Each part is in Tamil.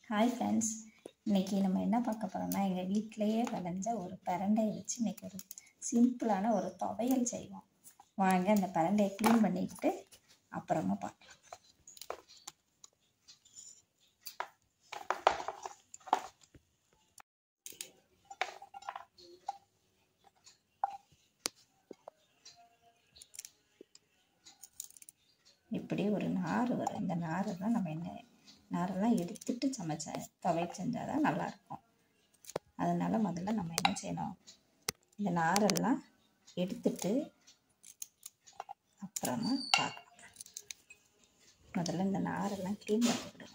ஹாய் ஃப்ரெண்ட்ஸ் இன்றைக்கி நம்ம என்ன பார்க்க போகிறோம்னா எங்கள் வீட்டிலையே விளைஞ்ச ஒரு பிரண்டையை வச்சு இன்றைக்கி ஒரு சிம்பிளான ஒரு துவையல் செய்வோம் வாங்க அந்த பிரண்டையை க்ளீன் பண்ணிக்கிட்டு அப்புறமா பார்க்கலாம் இப்படி ஒரு நார் வரும் இந்த நாரெல்லாம் நம்ம என்ன நாரெல்லாம் எடுத்துட்டு சமைச்ச துவையல் செஞ்சால் தான் நல்லாயிருக்கும் அதனால் முதல்ல நம்ம என்ன செய்யணும் இந்த நாரெல்லாம் எடுத்துட்டு அப்புறமா பார்க்கலாம் முதல்ல இந்த நாரெல்லாம் க்ளீன் பண்ணிவிடுவோம்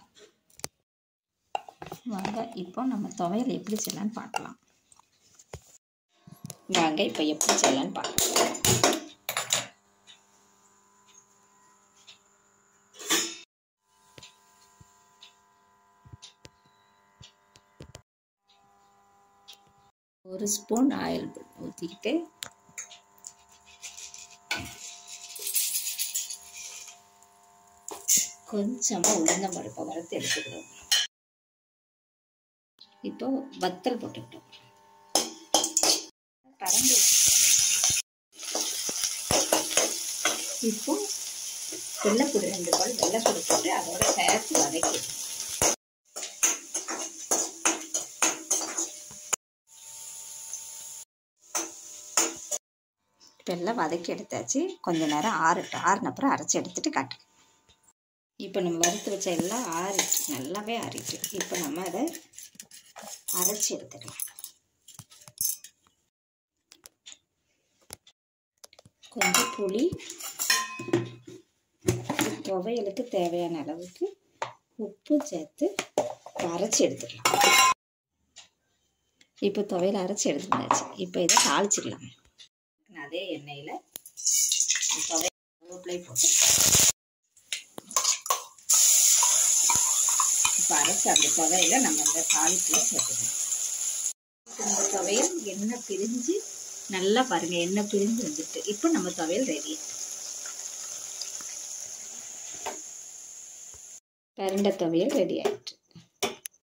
வாங்க இப்போ நம்ம துவையல் எப்படி செய்யலான்னு பார்க்கலாம் வாங்க இப்போ எப்படி செய்யலான்னு பார்க்கலாம் ஒரு ஸ்பூன் ஆயில் ஊற்றிக்கிட்டு கொஞ்சமாக உளுந்த பருப்பை வறுத்து எடுத்துக்கிடுவோம் இப்போ வத்தல் போட்டுக்கிட்டோம் பரண்டு இப்போ வெள்ளைப்பொடி ரெண்டு பால் வெள்ளைப்பொடி போட்டு அதோட சேர்த்து வதக்கி எல்லாம் வதக்கி எடுத்தாச்சு கொஞ்ச நேரம் ஆறட்டு ஆறின அப்புறம் அரைச்சி எடுத்துட்டு காட்டு இப்போ நம்ம வறுத்து வச்ச எல்லாம் ஆறிட்டு நல்லாவே ஆறிட்டு இப்போ நம்ம அதை அரைச்சி எடுத்துக்கலாம் கொஞ்சம் புளி துவையலுக்கு தேவையான அளவுக்கு உப்பு சேர்த்து அரைச்சி எடுத்துக்கலாம் இப்போ துவையல் அரைச்சி எடுத்துட்டாச்சு இப்போ இதை தாளிச்சிக்கலாம் அதே எண்ணெயில் கருவேப்பிலை போட்டு இப்போ அரைச்ச அந்த துவையில நம்ம இந்த தாளிப்பில் சேர்த்துக்கணும் இந்த துவையல் எண்ணெய் பிரிஞ்சு நல்லா பாருங்க எண்ணெய் பிரிஞ்சு வந்துட்டு இப்போ நம்ம துவையல் ரெடி பரண்ட துவையல் ரெடி ஆயிட்டு